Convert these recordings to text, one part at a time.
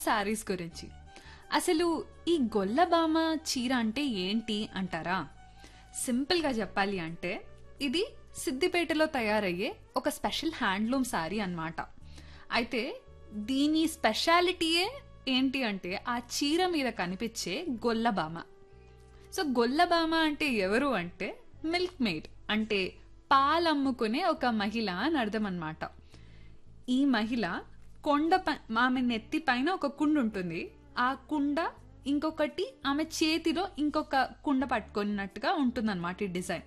శారీస్ గురించి అసలు ఈ గొల్లబామ చీర అంటే ఏంటి అంటారా సింపుల్గా చెప్పాలి అంటే ఇది సిద్దిపేటలో తయారయ్యే ఒక స్పెషల్ హ్యాండ్లూమ్ శారీ అన్నమాట అయితే దీని స్పెషాలిటీయే ఏంటి అంటే ఆ చీర మీద కనిపించే గొల్లబామ సో గొల్లబామ అంటే ఎవరు అంటే మిల్క్ మేడ్ అంటే పాలమ్ముకునే ఒక మహిళ అని అర్థం అనమాట ఈ మహిళ కొండ ప- ఆమె నెత్తి పైన ఒక కుండ ఉంటుంది ఆ కుండ ఇంకొకటి ఆమె చేతిలో ఇంకొక కుండ పట్టుకున్నట్టుగా ఉంటుందన్నమాట ఈ డిజైన్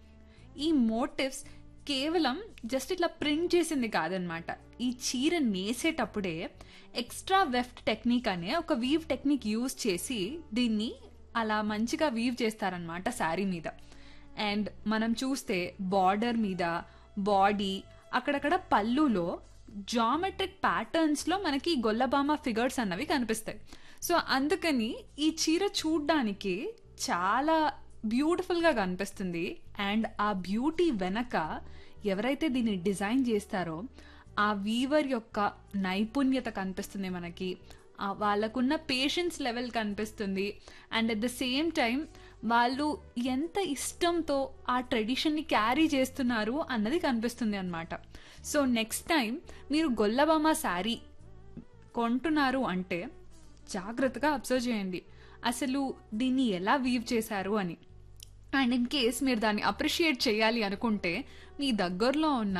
ఈ మోటివ్స్ కేవలం జస్ట్ ఇట్లా ప్రింట్ చేసింది కాదనమాట ఈ చీర నేసేటప్పుడే ఎక్స్ట్రా వెఫ్ట్ టెక్నిక్ అనే ఒక వీవ్ టెక్నిక్ యూజ్ చేసి దీన్ని అలా మంచిగా వీవ్ చేస్తారనమాట శారీ మీద అండ్ మనం చూస్తే బార్డర్ మీద బాడీ అక్కడక్కడ పళ్ళులో జామెట్రిక్ ప్యాటర్న్స్ లో మనకి ఈ గొల్లబామ ఫిగర్స్ అన్నవి కనిపిస్తాయి సో అందుకని ఈ చీర చూడ్డానికి చాలా బ్యూటిఫుల్ గా కనిపిస్తుంది అండ్ ఆ బ్యూటీ వెనక ఎవరైతే దీన్ని డిజైన్ చేస్తారో ఆ వీవర్ యొక్క నైపుణ్యత కనిపిస్తుంది మనకి ఆ వాళ్ళకున్న పేషెన్స్ లెవెల్ కనిపిస్తుంది and at the same time వాళ్ళు ఎంత ఇష్టంతో ఆ ట్రెడిషన్ని క్యారీ చేస్తున్నారు అన్నది కనిపిస్తుంది అనమాట సో నెక్స్ట్ టైం మీరు గొల్లబామ శారీ కొంటున్నారు అంటే జాగ్రత్తగా అబ్జర్వ్ చేయండి అసలు దీన్ని ఎలా వీవ్ చేశారు అని అండ్ ఇన్ కేస్ మీరు దాన్ని అప్రిషియేట్ చేయాలి అనుకుంటే మీ దగ్గరలో ఉన్న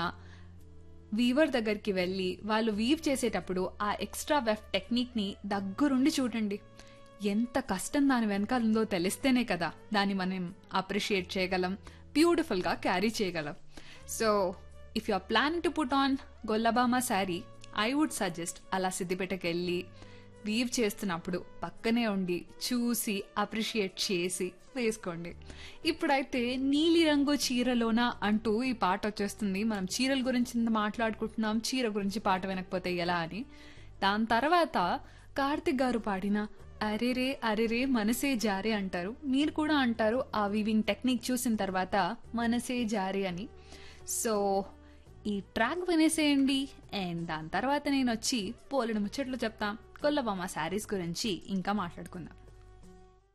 వీవర్ దగ్గరికి వెళ్ళి వాళ్ళు వీవ్ చేసేటప్పుడు ఆ ఎక్స్ట్రా వెఫ్ టెక్నిక్ని దగ్గరుండి చూడండి ఎంత కష్టం దాని వెనకాల ఉందో తెలిస్తేనే కదా దాన్ని మనం అప్రిషియేట్ చేయగలం బ్యూటిఫుల్గా క్యారీ చేయగలం so if you are planning to put on Gollabhama sari I would suggest అలా సిద్దిపేటకి వెళ్ళి వీవ్ చేస్తున్నప్పుడు పక్కనే ఉండి చూసి అప్రిషియేట్ చేసి వేసుకోండి ఇప్పుడైతే నీలిరంగు చీరలోన అంటూ ఈ పాట వచ్చేస్తుంది మనం చీరల గురించి ఇంత మాట్లాడుకుంటున్నాం చీర గురించి పాట వినకపోతే ఎలా అని దాని తర్వాత కార్తిక్ గారు పాడిన అరెరే అరెరే మనసే జారే అంటారు మీరు కూడా అంటారు ఆ వీవింగ్ టెక్నిక్ చూసిన తర్వాత మనసే జారే అని సో ఈ ట్రాక్ వినేసేయండి అండ్ దాని తర్వాత నేను వచ్చి పోలిన ముచ్చట్లు చెప్తాం కొల్లబామ శారీస్ గురించి ఇంకా మాట్లాడుకుందాం